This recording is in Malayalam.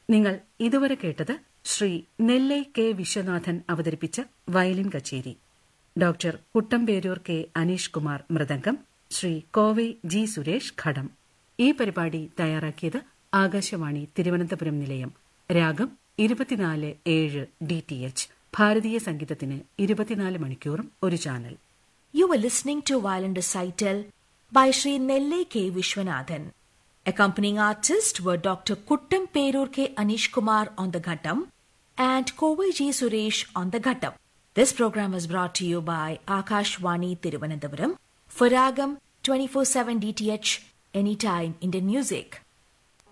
നിങ്ങൾ ഇതുവരെ കേട്ടത് ശ്രീ നെല്ലൈ കെ വിശ്വനാഥൻ അവതരിപ്പിച്ച വയലിൻ കച്ചേരി ഡോക്ടർ കുട്ടമ്പേരൂർ കെ അനീഷ് കുമാർ മൃദംഗം ശ്രീ കോവെ ജി സുരേഷ് ഘടം ഈ പരിപാടി തയ്യാറാക്കിയത് ആകാശവാണി തിരുവനന്തപുരം നിലയം രാഗം ഇരുപത്തിനാല് ഏഴ് ഡി ടി എച്ച് ഭാരതീയ സംഗീതത്തിന് ഇരുപത്തിനാല് മണിക്കൂറും ഒരു channel You were listening to Violin Recital by Sri Nelle K. Vishwanathan. Accompanying artists were Dr. Kuttam Perur K. Anish Kumar on the Ghattam and Kovai G. Suresh on the Ghattam. This program was brought to you by Akashwani Tiruvananthapuram for Ragam 24-7 DTH Anytime Indian Music.